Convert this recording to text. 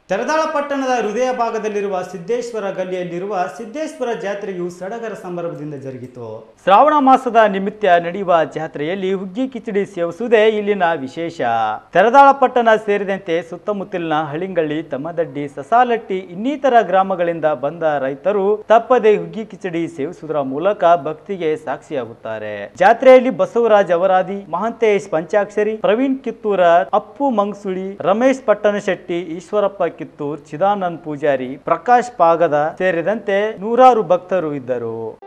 ತೆರದಾಳ ಪಟ್ಟಣದ ಹೃದಯ ಭಾಗದಲ್ಲಿರುವ ಸಿದ್ದೇಶ್ವರ ಗಲ್ಲಿಯಲ್ಲಿರುವ ಸಿದ್ದೇಶ್ವರ ಜಾತ್ರೆಯು ಸಡಗರ ಸಂಭ್ರಮದಿಂದ ಜರುಗಿತು ಶ್ರಾವಣ ಮಾಸದ ನಿಮಿತ್ತ ನಡೆಯುವ ಜಾತ್ರೆಯಲ್ಲಿ ಹುಗ್ಗಿ ಕಿಚಡಿ ಸೇವಿಸುವುದೇ ಇಲ್ಲಿನ ವಿಶೇಷ ತೆರದಾಳ ಪಟ್ಟಣ ಸೇರಿದಂತೆ ಸುತ್ತಮುತ್ತಲಿನ ಹಳಿಂಗಳ್ಳಿ ತಮ್ಮದಡ್ಡಿ ಸಸಾಲಟ್ಟಿ ಇನ್ನಿತರ ಗ್ರಾಮಗಳಿಂದ ಬಂದ ರೈತರು ತಪ್ಪದೆ ಹುಗ್ಗಿ ಕಿಚಡಿ ಸೇವಿಸುವುದರ ಮೂಲಕ ಭಕ್ತಿಗೆ ಸಾಕ್ಷಿಯಾಗುತ್ತಾರೆ ಜಾತ್ರೆಯಲ್ಲಿ ಬಸವರಾಜ್ ಅವರಾದಿ ಮಹಾಂತೇಶ್ ಪಂಚಾಕ್ಷರಿ ಪ್ರವೀಣ್ ಕಿತ್ತೂರ ಅಪ್ಪು ಮಂಗ್ಸುಳಿ ರಮೇಶ್ ಪಟ್ಟಣಶೆಟ್ಟಿ ಈಶ್ವರಪ್ಪ ಕಿತ್ತೂರ್ ಚಿದಾನಂದ್ ಪೂಜಾರಿ ಪ್ರಕಾಶ್ ಪಾಗದ ಸೇರಿದಂತೆ ನೂರಾರು ಭಕ್ತರು ಇದ್ದರು